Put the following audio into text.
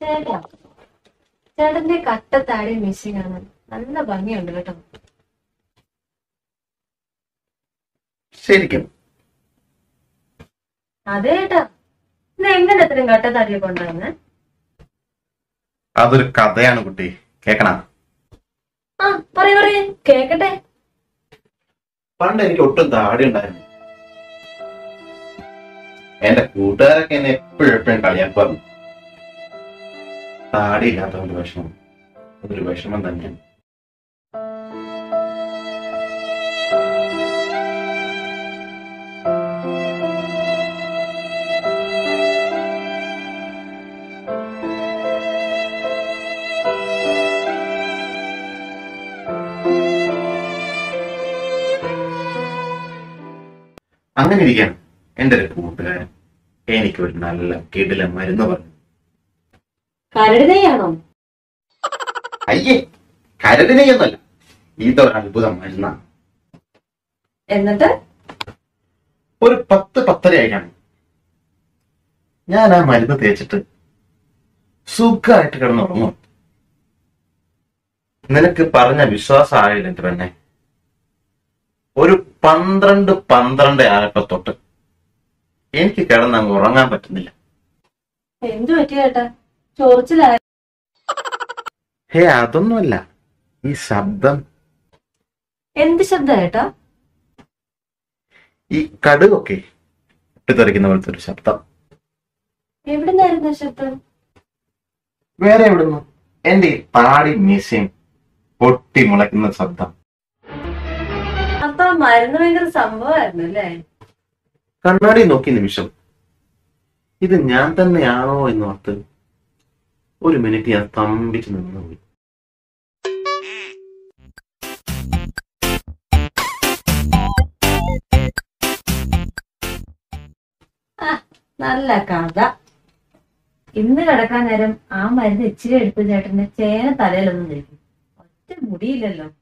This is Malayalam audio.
ചേട്ടാ ചേട്ടന്റെ കട്ടത്താടി മിസ്സിങ് ആണ് നല്ല ഭംഗിയുണ്ട് കേട്ടോ ശരിക്കും അതെ ചേട്ടാ ഇത് എങ്ങനെ ഇത്രയും കട്ടത്താടിയെ കൊണ്ടുവന്ന് അതൊരു കഥയാണ് കുട്ടി കേക്കണ ആ പറയൂ പറയൂ കേക്കട്ടെ പണ്ട് എനിക്ക് ഒട്ടും താടി ഉണ്ടായിരുന്നു എന്റെ കൂട്ടുകാരൊക്കെ എന്നെ എപ്പോഴും എപ്പോഴും കളിയാക്കുമായിരുന്നു താടി ഇല്ലാത്തവന്റെ വിഷമം അതൊരു വിഷമം തന്നെയാണ് അങ്ങനെ ഇരിക്കാൻ എന്റെ ഒരു കൂട്ടുകാരൻ എനിക്കൊരു നല്ല കിടില മരുന്ന് പറഞ്ഞു കരടിനെയാണോ അയ്യേ കരടിനെയൊന്നുമല്ല ഇതൊരു അത്ഭുത മരുന്നാണ് എന്നിട്ട് ഒരു പത്ത് പത്തര ആയിട്ടാണ് ഞാൻ ആ മരുന്ന് തേച്ചിട്ട് സുഖമായിട്ട് കിടന്നുറങ്ങും നിനക്ക് പറഞ്ഞ വിശ്വാസം ആയില്ല എന്റെ പെണ്ണെ ഒരു പന്ത്രണ്ട് പന്ത്രണ്ട് ആയപ്പോ തൊട്ട് എനിക്ക് കിടന്നങ്ങ് ഉറങ്ങാൻ പറ്റുന്നില്ല എന്തു പറ്റി ചേട്ടാ ചോറിച്ചിലായ ഹേ അതൊന്നുമല്ല ഈ ശബ്ദം എന്ത് ശബ്ദ ചേട്ടാ ഈ കടുകൊക്കെ പൊട്ടിത്തെറിക്കുന്ന പോലത്തെ ഒരു ശബ്ദം എവിടുന്നായിരുന്നു ആ ശബ്ദം വേറെ എവിടുന്നു എന്റെ ഈ താടി മീശയും പൊട്ടി മുളയ്ക്കുന്ന ശബ്ദം അപ്പൊ ആ മരുന്ന് ഭയങ്കര സംഭവമായിരുന്നു അല്ലേ കണ്ണാടി നോക്കി നിമിഷം ഇത് ഞാൻ തന്നെയാണോ എന്ന് ഓർത്ത് ഒരു മിനിറ്റ് ഞാൻ തമ്പിച്ച് നിന്നുപോയി നല്ല കഥ ഇന്ന് കിടക്കാൻ നേരം ആ മരുന്ന് ഇച്ചിരി എടുത്ത് ചേട്ടന് ചേന തലയിലൊന്നും തേക്കും ഒറ്റ മുടിയില്ലല്ലോ